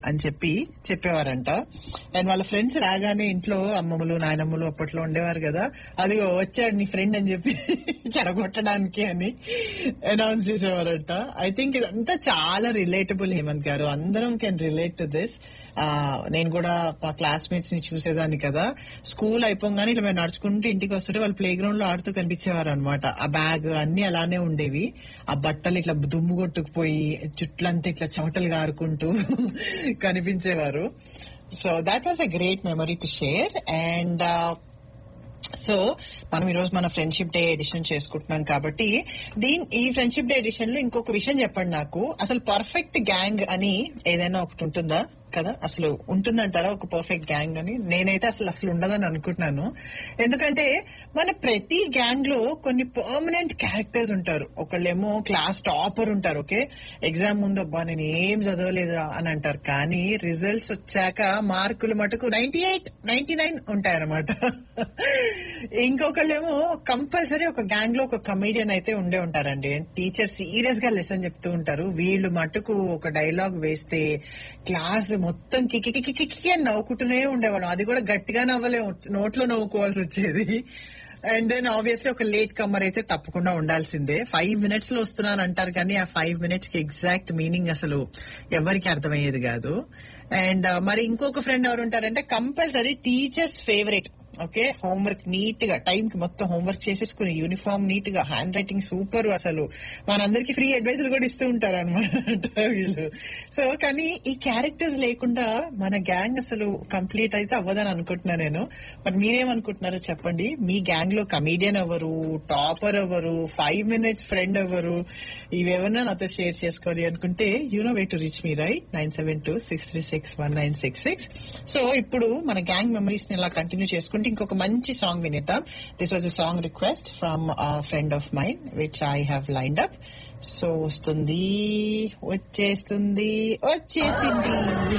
అని చెప్పి చెప్పేవారంట అండ్ వాళ్ళ ఫ్రెండ్స్ రాగానే ఇంట్లో అమ్మమ్మలు నాయనమ్మలు అప్పట్లో ఉండేవారు కదా అది వచ్చాడు నీ ఫ్రెండ్ అని చెప్పి చెడగొట్టడానికి అని అనౌన్స్ చేసేవారంట ఐ థింక్ ఇదంతా చాలా రిలేటబుల్ హేమంత్ గారు అందరం కెన్ రిలేట్ టు దిస్ నేను కూడా మా క్లాస్మేట్స్ ని చూసేదాన్ని కదా స్కూల్ అయిపోగానే ఇట్లా మేము నడుచుకుంటూ ఇంటికి వస్తుంటే వాళ్ళు ప్లే గ్రౌండ్ లో ఆడుతూ కనిపించేవారు అనమాట ఆ బ్యాగ్ అన్ని అలానే ఉండేవి ఆ బట్టలు ఇట్లా దుమ్ము కొట్టుకుపోయి జుట్లంతా ఇట్లా చెమటలు గారుకుంటూ కనిపించేవారు so that was a great memory to share and so మనం ఈ రోజు మన ఫ్రెండ్షిప్ డే ఎడిషన్ చేసుకుంటున్నాం కాబట్టి దీని ఈ ఫ్రెండ్షిప్ డే ఎడిషన్ లో ఇంకొక విషయం చెప్పండి నాకు అసలు పర్ఫెక్ట్ గ్యాంగ్ అని ఏదైనా ఒకటి ఉంటుందా కదా అసలు ఉంటుందంటారా ఒక పర్ఫెక్ట్ గ్యాంగ్ అని నేనైతే అసలు అసలు ఉండదని అనుకుంటున్నాను ఎందుకంటే మన ప్రతి గ్యాంగ్ లో కొన్ని పర్మనెంట్ క్యారెక్టర్స్ ఉంటారు ఒకళ్ళేమో క్లాస్ టాపర్ ఉంటారు ఓకే ఎగ్జామ్ ముందు అబ్బా నేను ఏం చదవలేదు అని అంటారు కానీ రిజల్ట్స్ వచ్చాక మార్కులు మటుకు నైన్టీ ఎయిట్ నైన్టీ నైన్ ఉంటాయన్నమాట ఇంకొకళ్ళేమో కంపల్సరీ ఒక గ్యాంగ్ లో ఒక కమీడియన్ అయితే ఉండే ఉంటారండి టీచర్ సీరియస్ గా లెసన్ చెప్తూ ఉంటారు వీళ్ళు మటుకు ఒక డైలాగ్ వేస్తే క్లాస్ మొత్తం కికి కికి కికి అని నవ్వుకుంటూనే ఉండేవాళ్ళం అది కూడా గట్టిగా నవ్వలే నోట్లో నవ్వుకోవాల్సి వచ్చేది అండ్ దెన్ ఆబ్వియస్లీ ఒక లేట్ కమ్మర్ అయితే తప్పకుండా ఉండాల్సిందే ఫైవ్ మినిట్స్ లో వస్తున్నాను అంటారు కానీ ఆ ఫైవ్ మినిట్స్ కి ఎగ్జాక్ట్ మీనింగ్ అసలు ఎవరికి అర్థమయ్యేది కాదు అండ్ మరి ఇంకొక ఫ్రెండ్ ఎవరు ఉంటారంటే compulsory teachers favourite okay homework neat గా టైం కి మొత్తం హోంవర్క్ చేసేసుకుని యూనిఫామ్ నీట్ గా హ్యాండ్ రైటింగ్ సూపర్ అసలు మనందరికి ఫ్రీ అడ్వైజులు కూడా ఇస్తూ ఉంటారు అనమాట వీళ్ళు సో కానీ ఈ క్యారెక్టర్స్ లేకుండా మన గ్యాంగ్ అసలు కంప్లీట్ అయితే అవ్వదని అనుకుంటున్నా నేను మరి మీరేమనుకుంటున్నారో చెప్పండి మీ గ్యాంగ్ లో కమీడియన్ ఎవరు టాపర్ ఎవరు ఫైవ్ మినిట్స్ ఫ్రెండ్ ఎవరు ఇవేమన్నా నాతో షేర్ చేసుకోవాలి అనుకుంటే you know way to reach me right nine seven two six three six one nine six six so ఇప్పుడు మన గ్యాంగ్ మెమరీస్ ని ఇలా కంటిన్యూ చేసుకుంటే ఇంకొక మంచి సాంగ్ వినేద్దాం this was a song request from friend of mind which I have lined up so వస్తుంది వచ్చేస్తుంది వచ్చేసింది